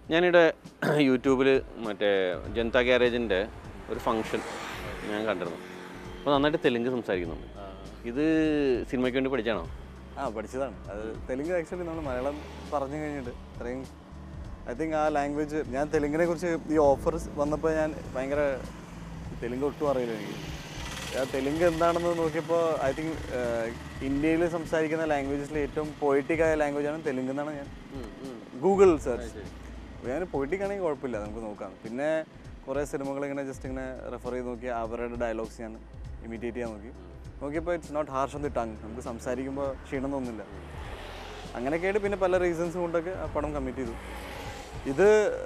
ഞാനിവിടെ യൂട്യൂബിൽ മറ്റേ ജനതാ ഗ്യാരേജിൻ്റെ ഒരു ഫങ്ഷൻ ഞാൻ കണ്ടിരുന്നു അപ്പോൾ നന്നായിട്ട് തെലുങ്ക് സംസാരിക്കുന്നുണ്ട് ഇത് സിനിമയ്ക്ക് വേണ്ടി പഠിച്ചാണോ ആ പഠിച്ചതാണ് അത് തെലുങ്ക് ആക്ച്വലി നമ്മൾ മലയാളം പറഞ്ഞു കഴിഞ്ഞിട്ട് അത്രയും ഐ തിങ്ക് ആ ലാംഗ്വേജ് ഞാൻ തെലുങ്കിനെ കുറിച്ച് ഈ ഓഫർ വന്നപ്പോൾ ഞാൻ ഭയങ്കര തെലുങ്ക് ഒട്ടും അറിയില്ല എനിക്ക് ആ തെലുങ്ക് എന്താണെന്ന് നോക്കിയപ്പോൾ ഐ തിങ്ക് ഇന്ത്യയിൽ സംസാരിക്കുന്ന ലാംഗ്വേജസിൽ ഏറ്റവും poetic ആയ ലാംഗ്വേജാണ് തെലുങ്ക് എന്നാണ് ഞാൻ ഗൂഗിൾ സെർച്ച് ഞാൻ പൊളിറ്റിക് ആണെങ്കിൽ കുഴപ്പമില്ല നമുക്ക് നോക്കാം പിന്നെ കുറേ സിനിമകൾ ഇങ്ങനെ ജസ്റ്റ് ഇങ്ങനെ റെഫർ ചെയ്ത് നോക്കി അവരുടെ ഡയലോഗ്സ് ഞാൻ ഇമിറ്റേറ്റ് ചെയ്യാൻ നോക്കി നോക്കിയപ്പോൾ it's not harsh on the tongue നമുക്ക് സംസാരിക്കുമ്പോൾ ക്ഷീണം തോന്നുന്നില്ല അങ്ങനെയൊക്കെയായിട്ട് പിന്നെ പല റീസൺസ് കൊണ്ടൊക്കെ ആ പടം കമ്മിറ്റ് ചെയ്തു ഇത്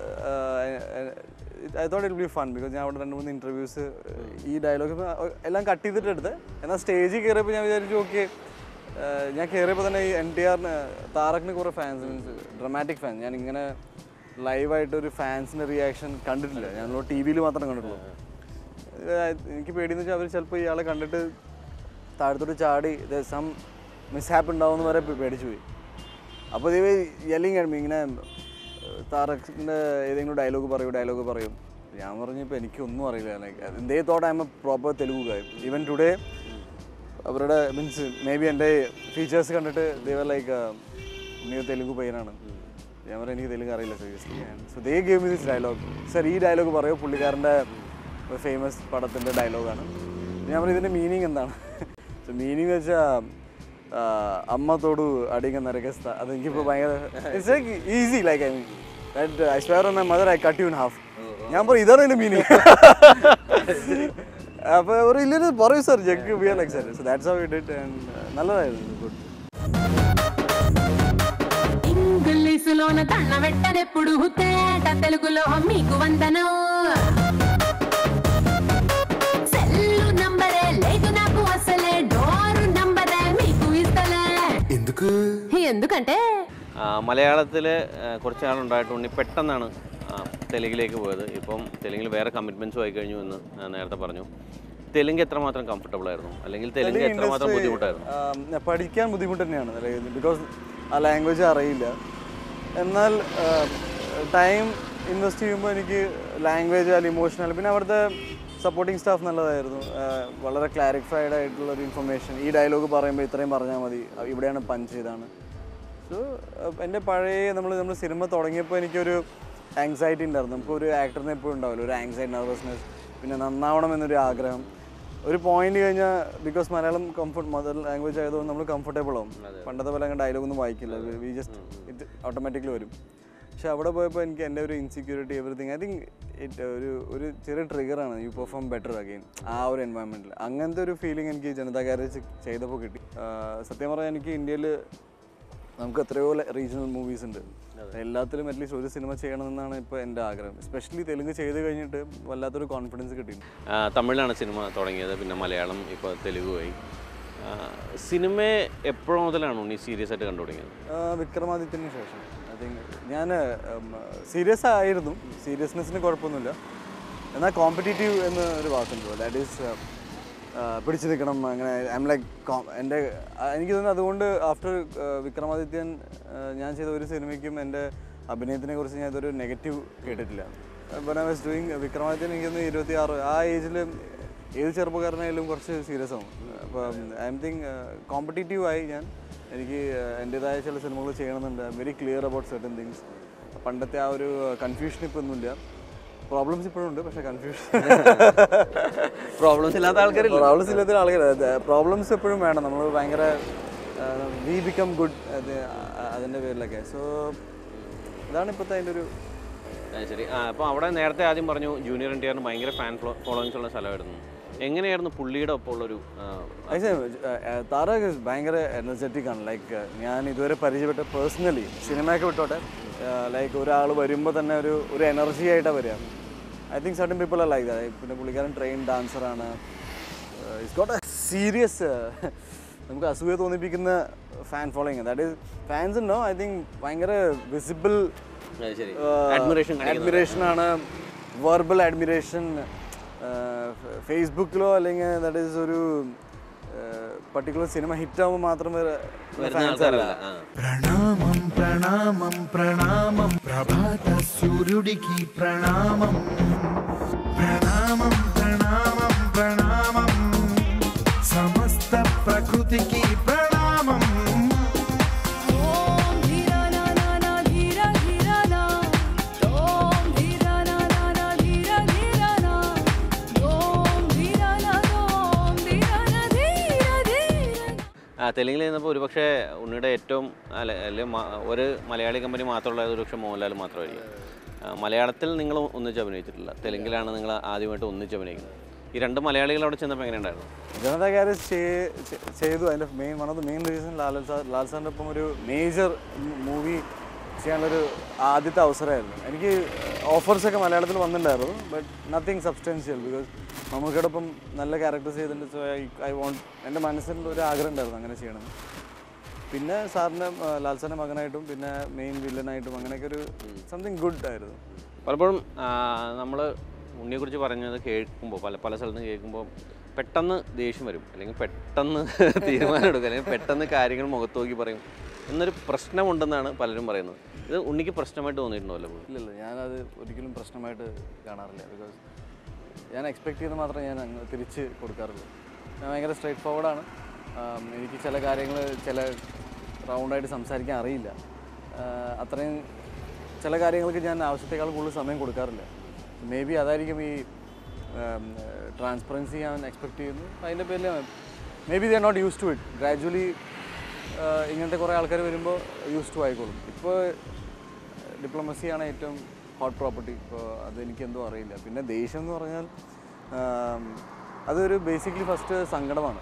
I thought it be fun because ഞാൻ അവിടെ രണ്ട് മൂന്ന് ഇൻ്റർവ്യൂസ് ഈ ഡയലോഗ് എല്ലാം കട്ട് ചെയ്തിട്ട് എടുത്ത് എന്നാൽ സ്റ്റേജിൽ കയറിയപ്പോൾ ഞാൻ വിചാരിച്ചു ഓക്കെ ഞാൻ കയറിയപ്പോൾ തന്നെ ഈ എൻ ടി ആറിന് താറക്കിന് കുറേ ഫാൻസ് മീൻസ് ഡ്രമാറ്റിക് ഫാൻ ഞാൻ ഇങ്ങനെ ലൈവായിട്ട് ഒരു ഫാൻസിൻ്റെ റിയാക്ഷൻ കണ്ടിട്ടില്ല ഞാൻ ടി വിയിൽ മാത്രം കണ്ടിട്ടുള്ളൂ ഏഹ് എനിക്ക് പേടിയെന്ന് വെച്ചാൽ അവർ ചിലപ്പോൾ ഇയാളെ കണ്ടിട്ട് താഴത്തോട്ട് ചാടി സം മിസ്ഹാപ്പ് ഉണ്ടാവുമെന്ന് വരെ പേ- പേടിച്ചു പോയി അപ്പോൾ ഇത് യെല്ലിങ് ആയിരുന്നു ഇങ്ങനെ താറക്കിൻ്റെ ഏതെങ്കിലും ഡയലോഗ് പറയൂ ഡയലോഗ് പറയും ഞാൻ പറഞ്ഞു ഇപ്പോൾ എനിക്കൊന്നും അറിയില്ല like they thought I am a proper Telugu guy even today അവരുടെ മീൻസ് മേ ബി എൻ്റെ ഫീച്ചേഴ്സ് കണ്ടിട്ട് ദേവർ ലൈക്ക് നീ തെലുഗു പയ്യനാണ് ഞാൻ പറഞ്ഞു എനിക്ക് തെലുങ്ക് അറിയില്ല seriously so they gave me this dialogue sir ഈ ഡയലോഗ് പറയൂ പുള്ളിക്കാരൻ്റെ ഫേമസ് പടത്തിൻ്റെ ഡയലോഗാണ് ഞാൻ പറഞ്ഞു ഇതിൻ്റെ മീനിങ് എന്താണ് സോ മീനിങ് വെച്ചാൽ അമ്മ തോടു അടിങ്ങ നരകസ്ഥ അതെനിക്കിപ്പോൾ ഭയങ്കര it's like easy like I mean that I swear on my mother I cut you in half ഞാൻ പറയും ഇതാണ് ഇതിൻ്റെ മീനിങ് അപ്പോൾ ഒരു ഇല്ലൊരു പറയൂ സർ ജഗ് we are like sir so that's how it it and നല്ലതായിരുന്നു ഗുഡ് ఇంగ్లీషులోన కన్న వెట్టనెప్పుడు తేట తెలుగులో మీకు వందనం సెల్లు నంబరే లేదు నాకు అసలే డోరు నంబరే మీకు ఇస్తలే ఎందుకు ఎందుకంటే മലയാളത്തിൽ കുറച്ച് നാളുണ്ടായിട്ട് ഉണ്ണി പെട്ടെന്നാണ് ആ, തെലുങ്കിലേക്ക് പോയത് ഇപ്പം തെലുങ്കിൽ വേറെ കമ്മിറ്റ്മെൻറ്റ്സും ആയി കഴിഞ്ഞു എന്ന് ഞാൻ നേരത്തെ പറഞ്ഞു തെലുങ്ക് എത്രമാത്രം കംഫർട്ടബിൾ ആയിരുന്നു അല്ലെങ്കിൽ തെലുങ്ക് എത്രമാത്രം industry, ബുദ്ധിമുട്ടായിരുന്നു ആം, പഠിക്കാൻ ബുദ്ധിമുട്ട് തന്നെയാണ് ബിക്കോസ് ആ ലാംഗ്വേജ് അറിയില്ല എന്നാൽ ടൈം ഇൻവെസ്റ്റ് ചെയ്യുമ്പോൾ എനിക്ക് ലാംഗ്വേജ് അല്ലെങ്കിൽ ഇമോഷണൽ പിന്നെ അവിടുത്തെ സപ്പോർട്ടിങ് സ്റ്റാഫ് നല്ലതായിരുന്നു ആ, വളരെ ക്ലാരിഫൈഡ് ആയിട്ടുള്ള ഒരു ഇൻഫർമേഷൻ ഈ ഡയലോഗ് പറയുമ്പോൾ ഇത്രയും പറഞ്ഞാൽ മതി ആ, ഇവിടെയാണ് പഞ്ച് ചെയ്താണ് സോ എൻ്റെ പഴയ നമ്മൾ നമ്മൾ സിനിമ തുടങ്ങിയപ്പോൾ എനിക്കൊരു ആങ്സൈറ്റി ഉണ്ടായിരുന്നു നമുക്ക് ഒരു ആക്ടറിന് എപ്പോഴും ഉണ്ടാവില്ല ഒരു ആങ്സൈറ്റി നെർവസ്നെസ് പിന്നെ നന്നാവണം എന്നൊരു ആഗ്രഹം ഒരു പോയിന്റ് കഴിഞ്ഞാൽ because Malayalam comfort mother language ആയതുകൊണ്ട് നമ്മൾ കംഫർട്ടബിൾ ആവും പണ്ടത്തെ പോലെ അങ്ങനെ ഡയലോഗ് ഒന്നും വായിക്കില്ല വി ജസ്റ്റ് ഇറ്റ് ഓട്ടോമാറ്റിക്കലി വരും പക്ഷെ അവിടെ പോയപ്പോൾ എനിക്ക് എൻ്റെ ഒരു insecurity everything I think it ഒരു ഒരു ചെറിയ ട്രിഗറാണ് യു പെർഫോം ബെറ്റർ അഗെയിൻ ആ ഒരു എൻവയൺമെൻറ്റിൽ അങ്ങനത്തെ ഒരു ഫീലിംഗ് എനിക്ക് ജനതാ ഗാരേജ് ചെയ്തപ്പോൾ കിട്ടി ആ, സത്യം പറഞ്ഞാൽ എനിക്ക് ഇന്ത്യയിൽ നമുക്ക് എത്രയോ റീജിയണൽ മൂവീസ് ഉണ്ട് എല്ലാത്തിലും അറ്റ്ലീസ്റ്റ് ഒരു സിനിമ ചെയ്യണമെന്നാണ് ഇപ്പോൾ എൻ്റെ ആഗ്രഹം എസ്പെഷ്യലി തെലുങ്ക് ചെയ്ത് കഴിഞ്ഞിട്ട് വല്ലാത്തൊരു കോൺഫിഡൻസ് കിട്ടി ആ, തമിഴിലാണ് സിനിമ തുടങ്ങിയത് പിന്നെ മലയാളം ഇപ്പോൾ തെലുഗുമായി ആ, സിനിമ എപ്പോഴും മുതലാണ് ഉണ്ണി സീരിയസ് ആയിട്ട് കണ്ടു തുടങ്ങിയത് ആ, വിക്രമാദിത്യന് ശേഷം ഐ തിങ്ക് ഞാൻ സീരിയസ് ആയിരുന്നു സീരിയസ്നെസ്സിന് കുഴപ്പമൊന്നുമില്ല എന്നാൽ കോമ്പറ്റീറ്റീവ് എന്ന് ഒരു വാക്കുണ്ട് ദാറ്റ് ഈസ് പിടിച്ചു നിൽക്കണം അങ്ങനെ ഐ എം ലൈക്ക് എൻ്റെ ആ, എനിക്ക് തോന്നുന്നു അതുകൊണ്ട് ആഫ്റ്റർ വിക്രമാദിത്യൻ ആ, ഞാൻ ചെയ്ത ഒരു സിനിമയ്ക്കും എൻ്റെ അഭിനയത്തിനെ കുറിച്ച് ഞാൻ ഇതൊരു നെഗറ്റീവ് കേട്ടിട്ടില്ല but I was doing Vikramadithyan എനിക്ക് തോന്നുന്നു ഇരുപത്തി ആറ് ആ ഏജിൽ ഏത് ചെറുപ്പക്കാരനായാലും കുറച്ച് സീരിയസ് ആവും അപ്പം ഐ എം തിങ്ക് കോമ്പറ്റീറ്റീവ് ആയി ഞാൻ എനിക്ക് എൻ്റെതായ ചില സിനിമകൾ ചെയ്യണമെന്നുണ്ട് I am very clear about certain things പണ്ടത്തെ ആ ഒരു കൺഫ്യൂഷൻ ഇപ്പോൾ ഒന്നുമില്ല പ്രോബ്ലംസ് ഇപ്പോഴും ഉണ്ട് പക്ഷേ കൺഫ്യൂഷൻ പ്രോബ്ലംസ് ഇല്ലാത്ത ആൾക്കാരില്ല പ്രോബ്ലംസ് ഇല്ലാത്ത ആളുകൾ പ്രോബ്ലംസ് എപ്പോഴും വേണം നമ്മൾ ഭയങ്കര വി ബിക്കം ഗുഡ് അതിൻ്റെ പേരിലൊക്കെ സോ ഇതാണ് ഇപ്പോഴത്തെ അതിൻ്റെ ഒരു ആ, ശരി ആ അപ്പോൾ അവിടെ നേരത്തെ ആദ്യം പറഞ്ഞു ജൂനിയർ എൻ ടി ആറിന് ഭയങ്കര ഫാൻ ഫോളോയിങ്സ് ഉള്ള സ്ഥലമായിരുന്നു എങ്ങനെയായിരുന്നു പുള്ളിയുടെ ഒപ്പം ഉള്ളൊരു ആ, ഐസേ താരക് ഭയങ്കര എനർജറ്റിക് ആണ് ലൈക്ക് ഞാൻ ഇതുവരെ പരിചയപ്പെട്ട പേഴ്സണലി സിനിമയൊക്കെ വിട്ടോട്ടെ ലൈക്ക് ഒരാൾ വരുമ്പോൾ തന്നെ ഒരു ഒരു എനർജി ആയിട്ടാണ് വരിക I think certain people are like that പിന്നെ പുള്ളിക്കാരൻ ട്രെയിൻ ഡാൻസറാണ് ഇറ്റ്സ് ഗോട്ട് എ സീരിയസ് നമുക്ക് അസൂയ തോന്നിപ്പിക്കുന്ന fan following that is fans ഉണ്ടോ ഐ തിങ്ക് ഭയങ്കര വിസിബിൾ അത് ശരി അഡ്മിറേഷൻ അഡ്മിറേഷൻ ആണ് വെർബൽ അഡ്മിറേഷൻ ഫേസ്ബുക്കിലോ അല്ലെങ്കിൽ ദാറ്റ് ഈസ് ഒരു പർട്ടിക്കുലർ സിനിമ ഹിറ്റ് ആകുമ്പോൾ മാത്രം വരുന്ന ഫാൻസ് അല്ല ആൾക്കാരല്ല ആ ప్రణామం ప్రణామం ప్రణామం ప్రభాత సూర్యుడికి ప్రణామం ప్రణామం ప్రణామం ప్రణామం సమస్త ప్రకృతికి ప్రణామం ఓం ధీరా నా నా నా ధీరా ధీరా నా ఓం ధీరా నా నా నా ధీరా ధీరా నా ఓం ధీరా నా ఓం ధీరా నా ధీరా ധീര ആ തെലുങ്കിൽ നിന്നപ്പോൾ ഒരുപക്ഷെ ഉണ്ണിയുടെ ഏറ്റവും അല്ല അല്ലെങ്കിൽ മ- ഒരു മലയാളി കമ്പനി മാത്രമുള്ള ഒരുപക്ഷെ മോഹൻലാൽ മാത്രമായിരിക്കും ആ, മലയാളത്തിൽ നിങ്ങൾ ഒന്നിച്ച് അഭിനയിച്ചിട്ടില്ല തെലുങ്കിലാണ് നിങ്ങൾ ആദ്യമായിട്ട് ഒന്നിച്ച് അഭിനയിക്കുന്നത് ഈ രണ്ട് മലയാളികൾ അവിടെ ചെന്നപ്പോൾ എങ്ങനെയുണ്ടായിരുന്നു ജനതാ ഗ്യാരേജ് ചെയ്തു അതിൻ്റെ main one of the main reason Lal sir Lal സാറിൻ്റെ ഒപ്പം ഒരു മേജർ മൂവി ചെയ്യാനുള്ളൊരു ആദ്യത്തെ അവസരമായിരുന്നു എനിക്ക് ഓഫേഴ്സ് ഒക്കെ മലയാളത്തിൽ വന്നിട്ടുണ്ടായിരുന്നു ബട്ട് നത്തിങ് സബ്സ്റ്റൻഷ്യൽ ബിക്കോസ് മമ്മൂക്കയോടൊപ്പം നല്ല ക്യാരക്ടേഴ്സ് ചെയ്തിട്ടുണ്ട് സോ ഐ ഐ വോണ്ട് എൻ്റെ മനസ്സിൽ ഒരു ആഗ്രഹം ഉണ്ടായിരുന്നു അങ്ങനെ ചെയ്യണം പിന്നെ സാറിൻ്റെ ലാൽ സാറിൻ്റെ മകനായിട്ടും പിന്നെ മെയിൻ വില്ലനായിട്ടും അങ്ങനെയൊക്കെ ഒരു സംതിങ് ഗുഡ് ആയിരുന്നു പലപ്പോഴും നമ്മൾ ഉണ്ണിയെക്കുറിച്ച് പറഞ്ഞത് കേൾക്കുമ്പോൾ പല പല സ്ഥലത്തും കേൾക്കുമ്പോൾ പെട്ടെന്ന് ദേഷ്യം വരും അല്ലെങ്കിൽ പെട്ടെന്ന് തീരുമാനം എടുക്കും അല്ലെങ്കിൽ പെട്ടെന്ന് കാര്യങ്ങൾ മുഖത്ത് നോക്കി പറയും എന്നൊരു പ്രശ്നമുണ്ടെന്നാണ് പലരും പറയുന്നത് ഇത് ഉണ്ണിക്ക് പ്രശ്നമായിട്ട് തോന്നിയിട്ടുണ്ടോ വല്ലപ്പോഴും ഇല്ലില്ല ഞാനത് ഒരിക്കലും പ്രശ്നമായിട്ട് കാണാറില്ല ബിക്കോസ് ഞാൻ എക്സ്പെക്ട് ചെയ്യുന്നത് മാത്രമേ ഞാൻ അങ്ങ് തിരിച്ച് കൊടുക്കാറുള്ളൂ ഞാൻ ഭയങ്കര സ്ട്രേറ്റ് ഫോർവേഡാണ് എനിക്ക് ചില കാര്യങ്ങൾ ചില റൗണ്ടായിട്ട് സംസാരിക്കാൻ അറിയില്ല ആഹ് അത്രയും ചില കാര്യങ്ങൾക്ക് ഞാൻ ആവശ്യത്തെക്കാൾ കൂടുതൽ സമയം കൊടുക്കാറില്ല മേ ബി അതായിരിക്കും ഈ ട്രാൻസ്പറൻസി ഞാൻ എക്സ്പെക്ട് ചെയ്യുന്നു അതിൻ്റെ പേരിൽ maybe the not used to it gradually ഇങ്ങനത്തെ കുറേ ആൾക്കാർ വരുമ്പോൾ യൂസ് ടു ആയിക്കോളും ഇപ്പോൾ ഡിപ്ലോമസിയാണ് ഏറ്റവും ഹോട്ട് പ്രോപ്പർട്ടി ഇപ്പോൾ അതെനിക്ക് എന്തോ അറിയില്ല പിന്നെ ദേഷ്യം എന്ന് പറഞ്ഞാൽ ആം, അതൊരു ബേസിക്കലി ഫസ്റ്റ് സങ്കടമാണ്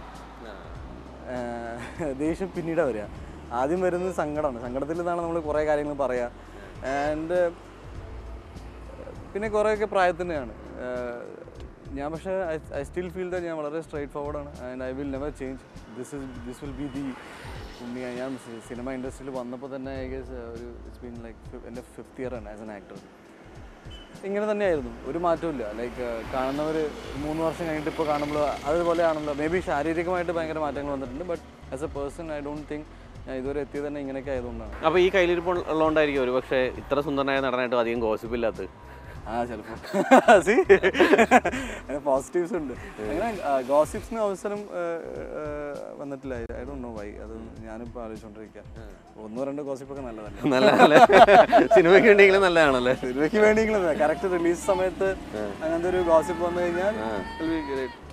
ആഹ് ദേഷ്യം പിന്നീട് വരിക ആദ്യം വരുന്നത് സങ്കടമാണ് സങ്കടത്തിൽ നിന്നാണ് നമ്മൾ കുറേ കാര്യങ്ങൾ പറയുക ആൻഡ് പിന്നെ കുറേയൊക്കെ പ്രായത്തിൻ്റെയാണ് ഞാൻ പക്ഷേ ഐ സ്റ്റിൽ ഫീൽ ദ ഞാൻ വളരെ സ്ട്രൈറ്റ് ഫോർവേഡാണ് and I will never change this is this will be the Unni ഞാൻ സിനിമ ഇൻഡസ്ട്രിയിൽ വന്നപ്പോൾ തന്നെ ഐ ഗസ് ഒരു ഇറ്റ്സ് ബീൻ ലൈക്ക് എൻ്റെ ഫിഫ്ത്ത് ഇയർ ആണ് ആസ് എൻ ആക്ടർ ഇങ്ങനെ തന്നെയായിരുന്നു ഒരു മാറ്റമില്ല ലൈക്ക് കാണുന്നവർ മൂന്ന് വർഷം കഴിഞ്ഞിട്ട് ഇപ്പോൾ കാണുമ്പോൾ അതുപോലെയാണല്ലോ മേ ബി ശാരീരികമായിട്ട് ഭയങ്കര മാറ്റങ്ങൾ വന്നിട്ടുണ്ട് but as a person I don't think ഞാൻ ഇതുവരെ എത്തിയത് തന്നെ ഇങ്ങനെയൊക്കെ ആയതുകൊണ്ടാണ് അപ്പോൾ ഈ കയ്യിലിരിപ്പ് ഉള്ളതുകൊണ്ടായിരിക്കും ഒരു പക്ഷേ ഇത്ര സുന്ദരനായ നടനായിട്ടും അധികം ഗോസിപ്പില്ലാത്തത് ആ ചിലപ്പോൾ സി പോസിറ്റീവ്സ് ഉണ്ട് അങ്ങനെ ഗോസിപ്സിന് അവസരം ആ, ആ, വന്നിട്ടില്ല ഐ ഡോണ്ട് നോ വൈ അത് ഞാനിപ്പോൾ ആലോചിച്ചുകൊണ്ടിരിക്കുക ഒന്നോ രണ്ടോ ഗോസിപ്പൊക്കെ നല്ലതല്ലേ നല്ല നല്ല സിനിമയ്ക്ക് വേണ്ടിയെങ്കിലും നല്ലതാണല്ലേ സിനിമയ്ക്ക് വേണ്ടിയെങ്കിലും കറക്റ്റ് റിലീസ് സമയത്ത് അങ്ങനത്തെ ഒരു ഗോസിപ്പ് വന്നു കഴിഞ്ഞാൽ will be great.